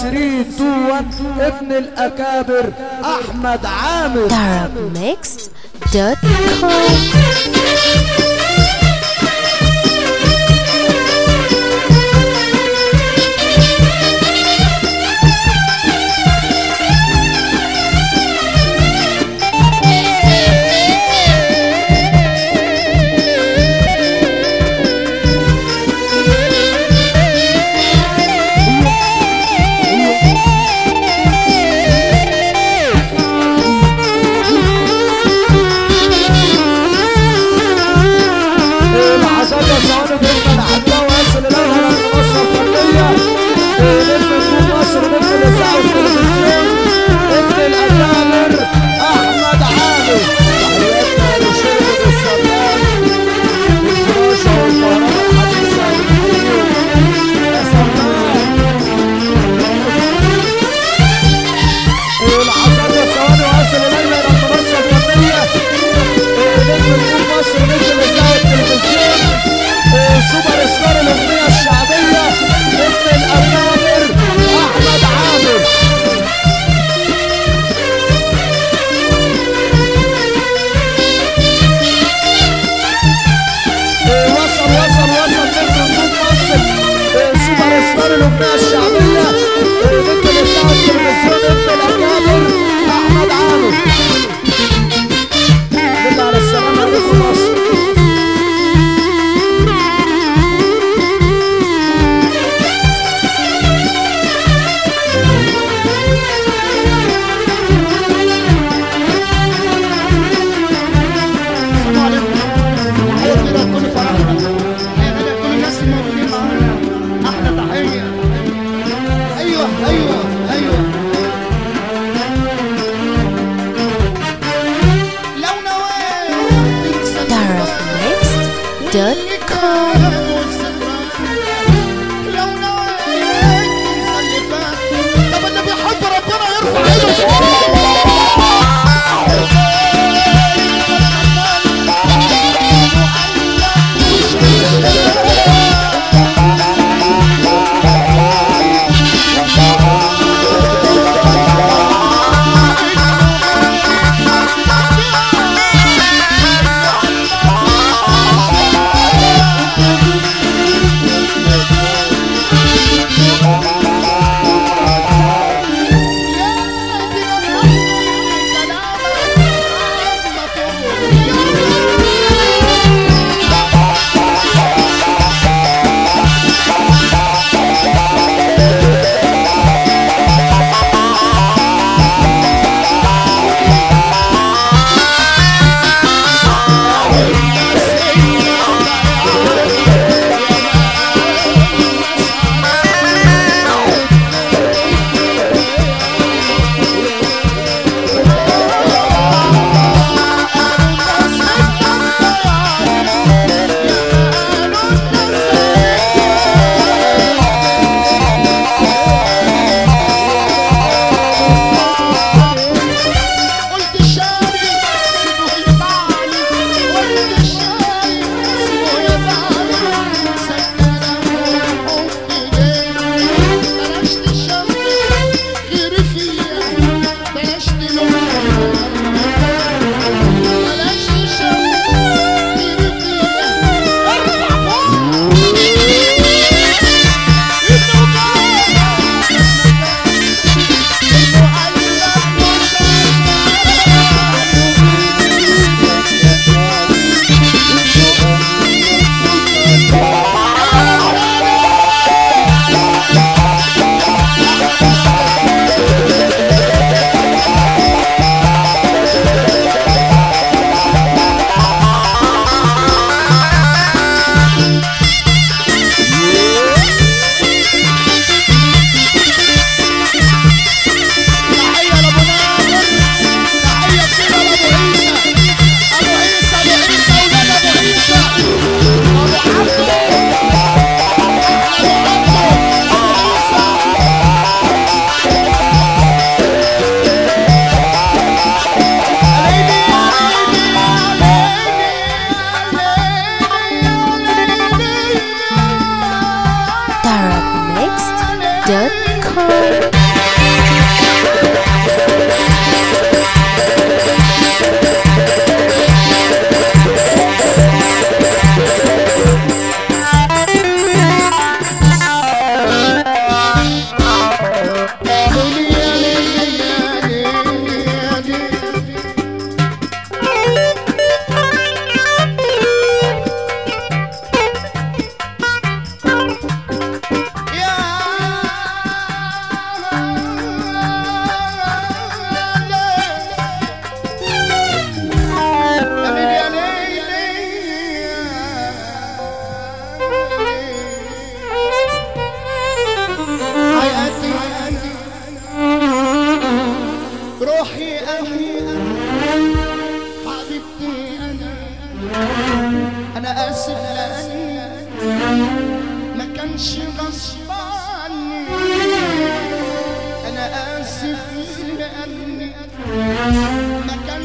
3 2 1 ابن الاكابر احمد عامر Darabmixed.com العزاء ثواني بين العداء واصل اليها مصر الفنية نجم نجوم مصر نجم الاذاعة والتلفزيون ابن الاكابر احمد عامر تحياتنا لشركة السلام الفراشة والكهرباء الحديثة يا سلام العزاء ثواني واصل اليها المنصة الفنية نجم نجوم مصر نجم الاذاعة والتلفزيون سوبر ستار الاغنية الشعبية ابن الاكابر احمد عامر وصل وصل وصل نجم نجوم مصر سوبر ستار الاغنية الشعبية ابن الاذاعة والتلفزيون ابن الاكابر احمد عامر بالله على السلامة يا نجم مصر السلام عليكم تحية كده لكل فرحنا تحية كده لكل الناس الموجودين معانا أحلى تحية أيوه أيوه أيوه لو نويت تنسى Darabmixed.com لو نويت تنسى اللي فات طب اللي بيحب ربنا يرفع ايده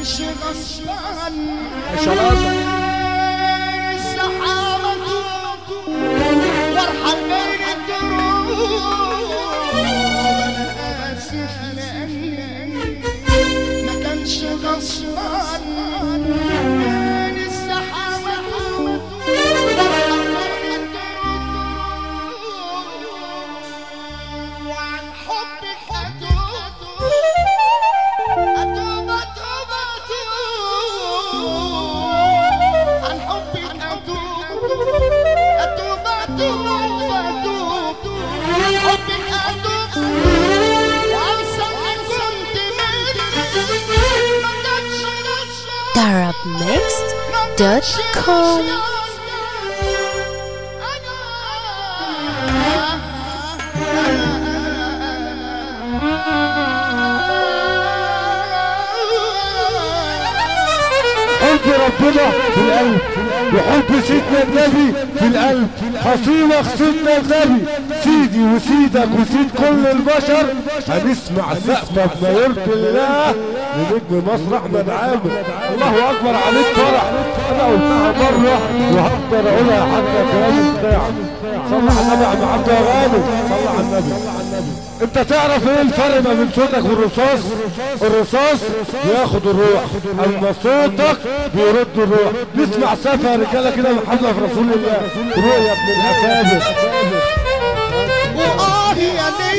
كانش غصبان شلاطة السحابة وارحل بين الدروب انا اسف لاني ما كانش غصبان السحابة وارحل بين الدروب وعن حبك اتوب أتوب أتوب أتوب عن حبك أتوب أتوب أتوب أتوب عن حبك أتوب وأنسى إن كنت مني ما كانش غصب Darabmixed.com حب ربنا في القلب وحب سيدنا النبي في القلب حصيلك سيدنا النبي سيدي وسيدك وسيد كل البشر هنسمع سقفة بما يرضي الله لنجم مصر احمد عامر الله اكبر عليك فرح انا قلتها مرة وهقدر اقولها حتى كلام بتاعك صلى على النبي يا عم عبد الغالي صلى على النبي انت تعرف ايه الفرق ما بين صوتك والرصاص الرصاص بياخد الروح اما صوتك بيرد الروح نسمع سفه يا رجاله كده محمد في رسول الله رؤيا ابن الافابر وآه يا ليل